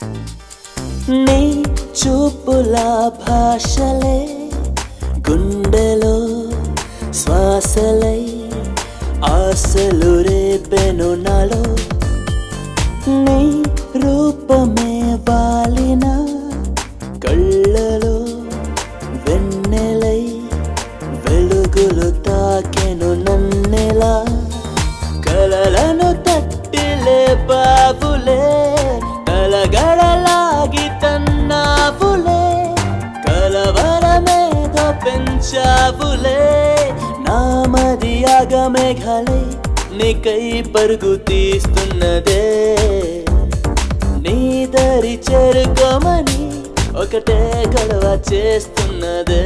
నీ చూపుల భాషలే గుండెలో శ్వాసలై ఆశలు రేపెను నాలో నీ రూపమే బాలిన కళ్ళలో వెన్నెలై వెలుగులు తాకెను నన్నెలా కలలను తట్టిలే బాబులే కలగడలాగి తన్నావులే కలవరమేదో పెంచావులే నామది ఆగమేఘలే నీకై పరుగు తీస్తున్నదే నీ దరి చేరుకోమని ఒకటే గొడవ చేస్తున్నదే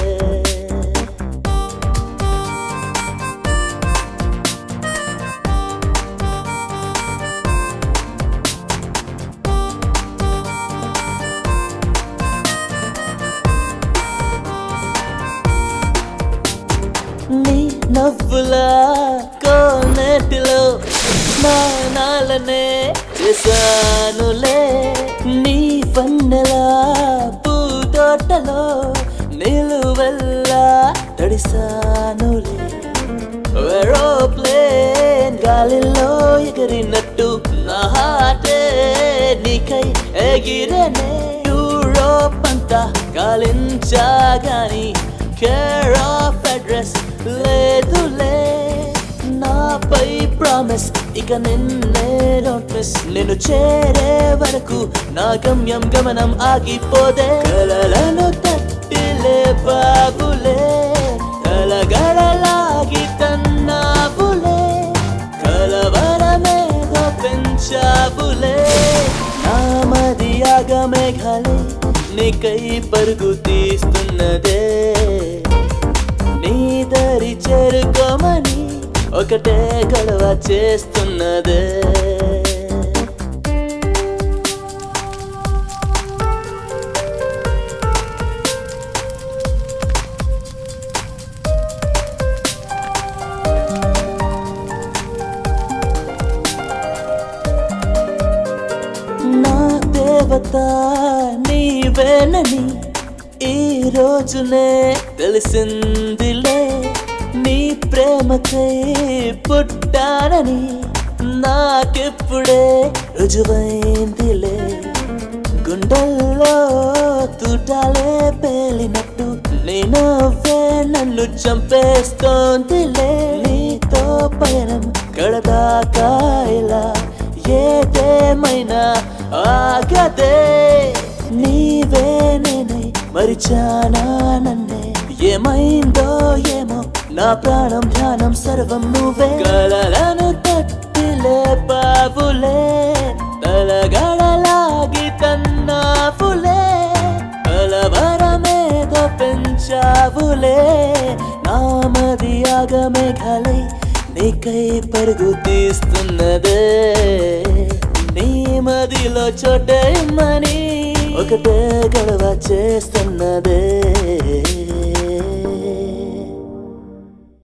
నీ నవ్వుల కోనేటిలో స్నానాలనే చేశానులే నీ పన్నెల పూతోటలో నిలువెల్లా తడిసానులే ఏరోప్లేన్ గాలిలో ఎగిరినట్టు నా హాటే నీకై ఎగిరనే యూరోప్ అంతా గాలించాగాని కేర్ ఆఫ్ అడ్రస్ లేదులే నాపై ప్రామిస్ ఇక నిన్నే డోంట్ మిస్ నేను చేరే వరకు నా గమ్యం గమనం ఆగిపోదే కలలను తట్టిలే బాబులే కలగడలాగి తన్నావులే కలవరమేదో పెంచావులే నామది ఆగమేఘలే నీకై పరుగు తీస్తున్నదే నీ దరి చేరుకోమని ఒకటే గొడవ చేస్తున్నదే నా దేవత నీవేనని ఈ రోజునే తెలిసిందిలే నీ ప్రేమకై పుట్టానని నాకెప్పుడే రుజువైందిలే గుండెల్లో తూటాలే పేలినట్టు నేనవ్వే నన్ను చంపేస్తోందిలే నీతో పయనం కడదాకా ఇలా ఏదేమైనా ఆగదే నీవే నేనే మరిచానా నన్నే ఏమైందో ఏమో నా ప్రాణం ధ్యానం సర్వం నువ్వే కలలను తట్టిలే బాబులే తలగడలాగి తన్నావులే కలవరమేదో పెంచావులే నామది ఆగమేఘలై నీకై పరుగు తీస్తున్నదే నీ మదిలో చోటేమని ఒకటే గొడవ చేస్తున్నదే